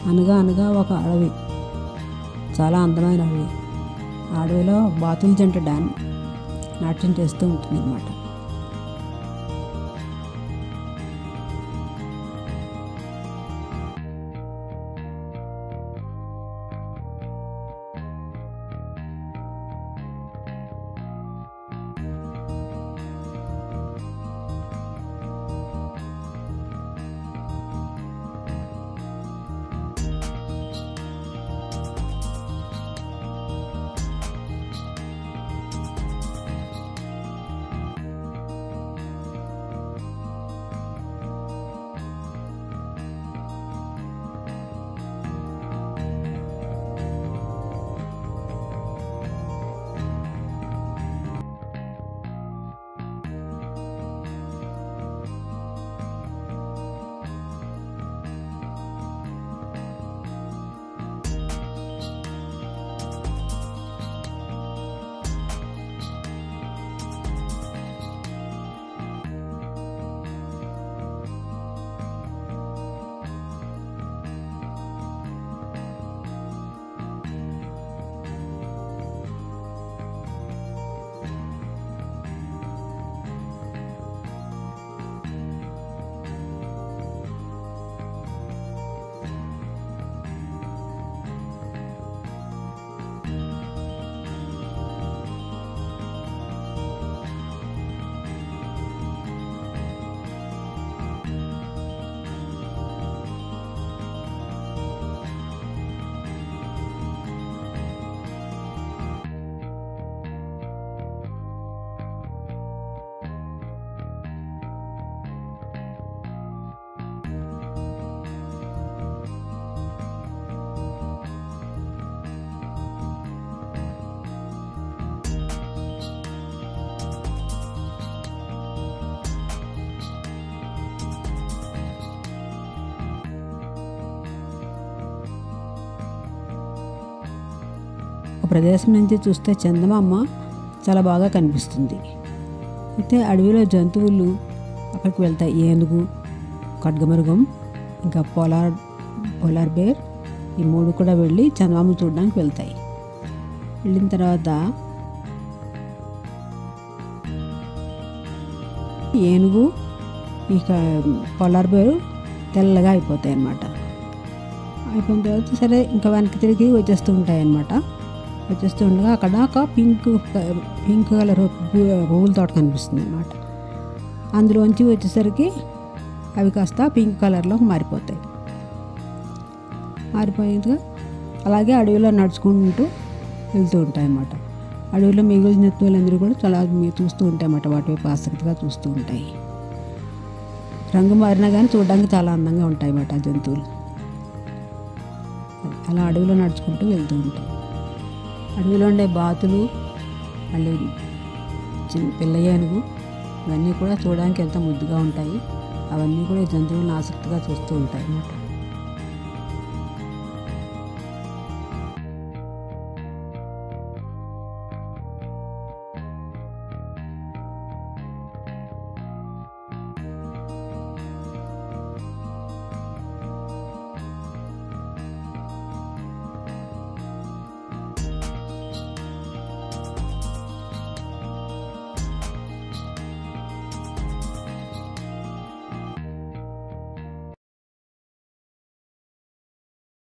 అనగా అనగా ఒక అడవి చాలా అందమైన అడవి ఆ అడవిలో బాతుల జంట డాన్ నాట్యం చేస్తూ ఉంటుంది అనమాట ఒక ప్రదేశం నుంచి చూస్తే చందమామ చాలా బాగా కనిపిస్తుంది అయితే అడవిలో జంతువులు అక్కడికి వెళ్తాయి ఏనుగు ఖడ్గమృగం ఇంకా పోలార్ పోలార్ బేర్ ఈ మూడు కూడా వెళ్ళి చందమామ చూడడానికి వెళ్తాయి వెళ్ళిన తర్వాత ఏనుగు ఇక పొలార్ బేరు తెల్లగా అయిపోతాయి అన్నమాట అయిపోయిన తర్వాత సరే ఇంకా వెనక్కి తిరిగి వచ్చేస్తూ ఉంటాయి అన్నమాట వచ్చేస్తూ ఉండగా అక్కడ ఒక పింక్ పింక్ కలర్ పువ్వుల తోట కనిపిస్తుంది అనమాట అందులోంచి వచ్చేసరికి అవి కాస్త పింక్ కలర్లో మారిపోతాయి మారిపోయేదిగా అలాగే అడవిలో నడుచుకుంటూ వెళ్తూ ఉంటాయి అన్నమాట అడవిలో మిగిలిన జంతువులందరూ కూడా చాలా మీ- చూస్తూ ఉంటాయి అన్నమాట వాటి వైపు ఆసక్తిగా చూస్తూ ఉంటాయి రంగు మారినా కానీ చూడడానికి చాలా అందంగా ఉంటాయి అన్నమాట ఆ జంతువులు అలా అడవిలో నడుచుకుంటూ వెళ్తూ ఉంటాయి అడవిలో ఉండే బాతులు మళ్ళీ చిన్న పిల్ల ఏనుగు ఇవన్నీ కూడా చూడడానికి ఎంత ముద్దుగా ఉంటాయి అవన్నీ కూడా ఈ జంతువులను ఆసక్తిగా చూస్తూ ఉంటాయి అన్నమాట